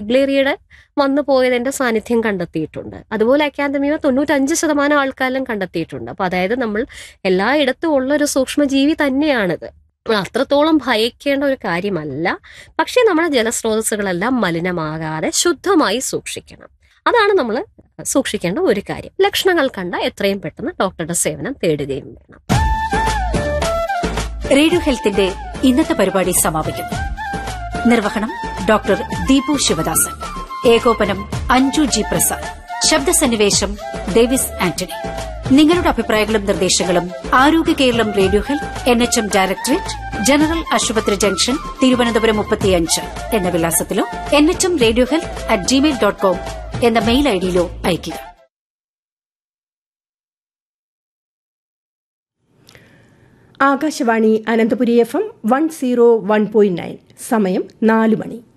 വെഗ്ലേറിയയുടെ വന്നു പോയതിന്റെ സാന്നിധ്യം കണ്ടെത്തിയിട്ടുണ്ട് അതുപോലെ അക്കാദമിയ തൊണ്ണൂറ്റഞ്ച് ശതമാനം ആൾക്കാരിലും കണ്ടെത്തിയിട്ടുണ്ട് അപ്പൊ അതായത് നമ്മൾ എല്ലായിടത്തും ഉള്ള ഒരു സൂക്ഷ്മജീവി തന്നെയാണിത് നമ്മൾ അത്രത്തോളം ഭയക്കേണ്ട ഒരു കാര്യമല്ല പക്ഷേ നമ്മുടെ ജലസ്രോതസ്സുകളെല്ലാം മലിനമാകാതെ ശുദ്ധമായി സൂക്ഷിക്കണം അതാണ് നമ്മൾ സൂക്ഷിക്കേണ്ട ഒരു കാര്യം ലക്ഷണങ്ങൾ കണ്ട എത്രയും പെട്ടെന്ന് ഡോക്ടറുടെ സേവനം തേടുകയും വേണം റേഡിയോ ഹെൽത്തിന്റെ ഇന്നത്തെ പരിപാടി സമാപിക്കുന്നു നിർവഹണം ഡോക്ടർ ദീപു ശിവദാസൻ ഏകോപനം അഞ്ജു ജി പ്രസാദ് ശബ്ദസന്നിവേശം ഡേവിസ് ആന്റണി നിങ്ങളുടെ അഭിപ്രായങ്ങളും നിർദ്ദേശങ്ങളും Arogya Keralam radio health N H M directorate general ആശുപത്രി ജംഗ്ഷൻ തിരുവനന്തപുരം മുപ്പത്തിയഞ്ച് എന്ന വിലാസത്തിലോ N H M radio health at Gmail dot com എന്ന മെയിൽ ഐഡിയിലോ അയയ്ക്കുക Akashvani Ananthapuri F M one zero one point nine സമയം നാല് മണി